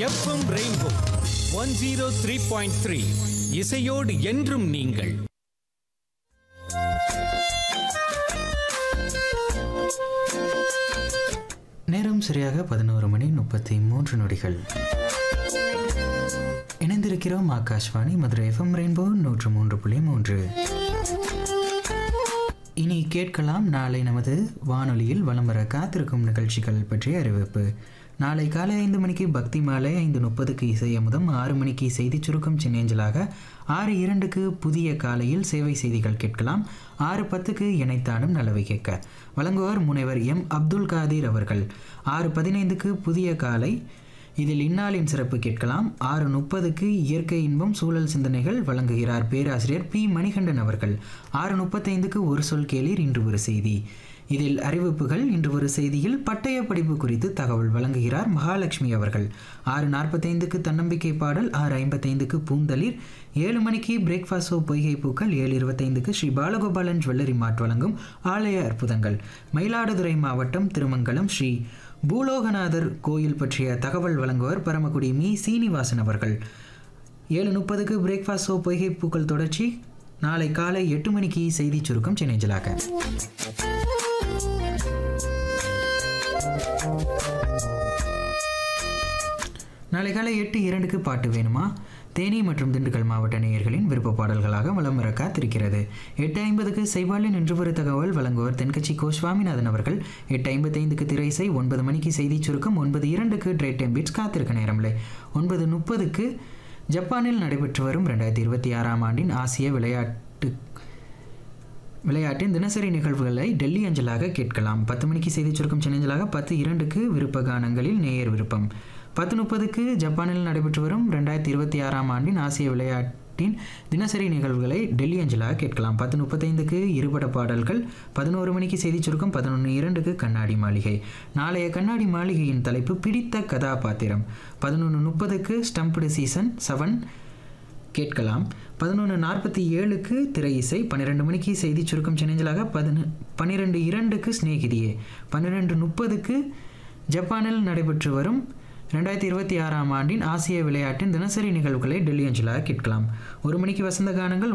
FM rainbow one zero three point three இசையோடு என்றும் நீங்கள் நேரம் சரியாக பதினோரு மணி முப்பத்தி மூன்று நொடிகள் இணைந்திருக்கிறோம் ஆகாஷ்வாணி மதுரை எஃப்எம் ரெயின்போ நூற்று மூன்று புள்ளி மூன்று இனி கேட்கலாம் நாளை நமது வானொலியில் வலம் வர காத்திருக்கும் நிகழ்ச்சிகள் பற்றிய அறிவிப்பு நாளை காலை ஐந்து மணிக்கு பக்தி மாலை ஐந்து முப்பதுக்கு இசை அமுதம் ஆறு மணிக்கு செய்தி சுருக்கம் சின்னேஞ்சலாக ஆறு இரண்டுக்கு புதிய காலையில் சேவை செய்திகள் கேட்கலாம் ஆறு பத்துக்கு இணைத்தானும் நலவை கேட்க வழங்குவார் முனைவர் எம் அப்துல் காதிர் அவர்கள் ஆறு பதினைந்துக்கு புதிய காலை இதில் இந்நாளின் சிறப்பு கேட்கலாம் ஆறு முப்பதுக்கு இயற்கை இன்பம் சூழல் சிந்தனைகள் வழங்குகிறார் பேராசிரியர் பி மணிகண்டன் அவர்கள் ஆறு முப்பத்தைந்துக்கு ஒரு சொல் கேளீர் இன்று ஒரு செய்தி இதில் அறிவிப்புகள் இன்று ஒரு செய்தியில் பட்டய படிப்பு குறித்து தகவல் வழங்குகிறார் மகாலட்சுமி அவர்கள் ஆறு நாற்பத்தைந்துக்கு தன்னம்பிக்கை பாடல் ஆறு ஐம்பத்தைந்துக்கு பூந்தளிர் ஏழு மணிக்கு பிரேக்ஃபாஸ்ட் ஷோ பொய்கை பூக்கள் ஏழு இருபத்தைந்துக்கு ஸ்ரீ பாலகோபாலன் ஜுவல்லரி மார்ட் வழங்கும் ஆலய அற்புதங்கள் மயிலாடுதுறை மாவட்டம் திருமங்கலம் ஸ்ரீ பூலோகநாதர் கோயில் பற்றிய தகவல் வழங்குவர் பரமக்குடி மீ சீனிவாசன் அவர்கள் ஏழு முப்பதுக்கு பிரேக்ஃபாஸ்ட் ஷோ பொய்கை பூக்கள் தொடர்ச்சி நாளை காலை எட்டு மணிக்கு செய்தி சுருக்கம் சென்னைஞ்சலாக நாளை காலை எட்டு இரண்டுக்கு பாட்டு வேணுமா தேனி மற்றும் திண்டுக்கல் மாவட்ட நேயர்களின் விருப்ப பாடல்களாக வலம் வர காத்திருக்கிறது எட்டு ஐம்பதுக்கு செய்வாளின் இன்று ஒரு தகவல் வழங்குவர் தென்கட்சி கோ சுவாமிநாதன் அவர்கள் எட்டு ஐம்பத்தைந்துக்கு திரை இசை ஒன்பது மணிக்கு செய்தி சுருக்கம் ஒன்பது இரண்டுக்கு ட்ரேட் டைம் பீட்ஸ் காத்திருக்க நேரமில்லை ஒன்பது முப்பதுக்கு ஜப்பானில் நடைபெற்று வரும் ரெண்டாயிரத்தி இருபத்தி ஆறாம் ஆண்டின் ஆசிய விளையாட்டு விளையாட்டின் தினசரி நிகழ்வுகளை டெல்லி அஞ்சலாக கேட்கலாம் பத்து மணிக்கு செய்தி சுருக்கம் சென்னஞ்சலாக பத்து இரண்டுக்கு விருப்ப கானங்களில் நேயர் விருப்பம் பத்து முப்பதுக்கு ஜப்பானில் நடைபெற்று வரும் ரெண்டாயிரத்தி இருபத்தி ஆறாம் ஆண்டின் ஆசிய விளையாட்டின் தினசரி நிகழ்வுகளை டெல்லி அஞ்சலாக கேட்கலாம் பத்து முப்பத்தைந்துக்கு இருபட பாடல்கள் பதினோரு மணிக்கு செய்தி சுருக்கம் பதினொன்று இரண்டுக்கு கண்ணாடி மாளிகை நாளைய கண்ணாடி மாளிகையின் தலைப்பு பிடித்த கதாபாத்திரம் பதினொன்று முப்பதுக்கு ஸ்டம்ப்டு சீசன் செவன் கேட்கலாம் பதினொன்று நாற்பத்தி ஏழுக்கு திரை இசை பன்னிரெண்டு மணிக்கு செய்தி சுருக்கம் சென்னஞ்சலாக பதினு பன்னிரெண்டு இரண்டுக்கு ஸ்நேகிதியே பன்னிரெண்டு முப்பதுக்கு ஜப்பானில் நடைபெற்று வரும் ரெண்டாயிரத்தி இருபத்தி ஆறாம் ஆண்டின் ஆசிய விளையாட்டின் தினசரி நிகழ்வுகளை டெல்லி அஞ்சலாக கேட்கலாம் ஒரு மணிக்கு வசந்த கானங்கள்